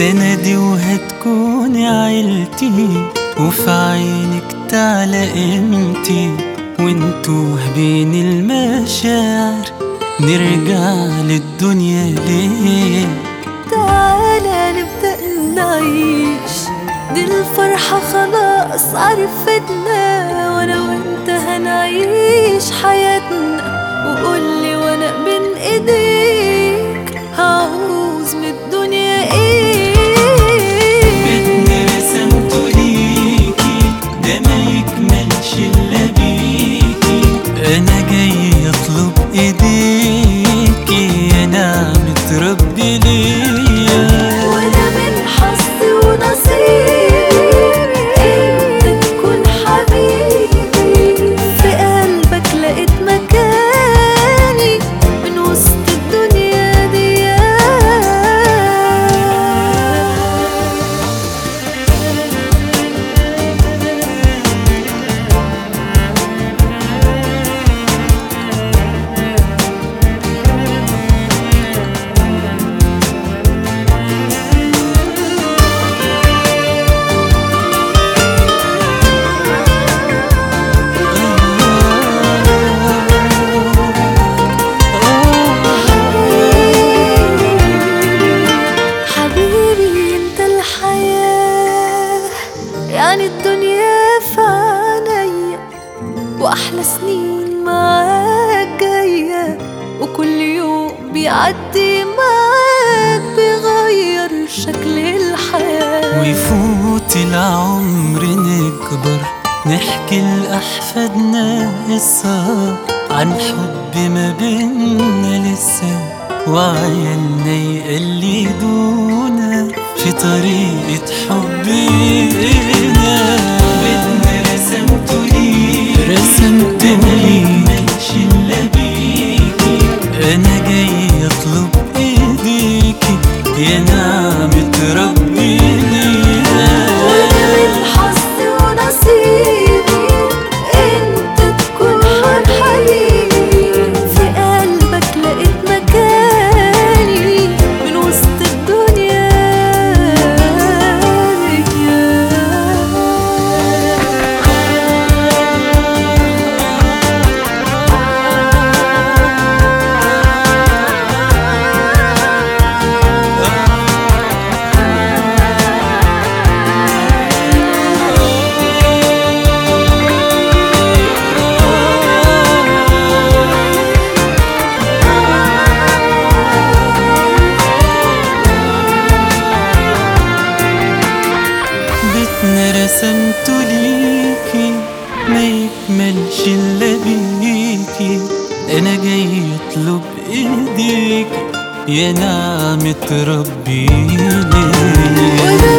سندي وهتكوني عيلتي وفي عينك تعلى قيمتي وانتوه بين المشاعر نرجع للدنيا ليه تعالى نبدأ نعيش دي الفرحة خلاص عرفتنا وانا وانت هنعيش حياتنا وقولي وانا بين ايديك هعوز من الدنيا ايه بيتنا رسمته ليكي ده ما يكملش الا بيكي انا جاي اطلب ايديكي يا نعمة ربي ليا وانا من حظي ونصيبي انت تكون حبيبي في قلبك لقيت مكاني من وسط الدنيا دي حبيبي انت الحياة يعني الدنيا في عينيا واحلى سنين معاك جاية وكل يوم بيعدي معاك بيغير شكل الحياة ويفوت العمر نكبر نحكي لأحفادنا قصة عن حب ما بينا لسه وعيالنا يقلدونا في طريقة حبنا بدنا رسمته ليك رسمته ليك ملش إلا بيكي أنا جاي أطلب إيديكي يا نعمة ربي لينا وانا من حظي ونصيبي انت تكون حبيبي في قلبك لقيت مكاني من وسط الدنيا بيتنا رسمته ليكي ما يكملش الا بيكي انا جاي اطلب ايديكي يا نعمة ربي ليا وانا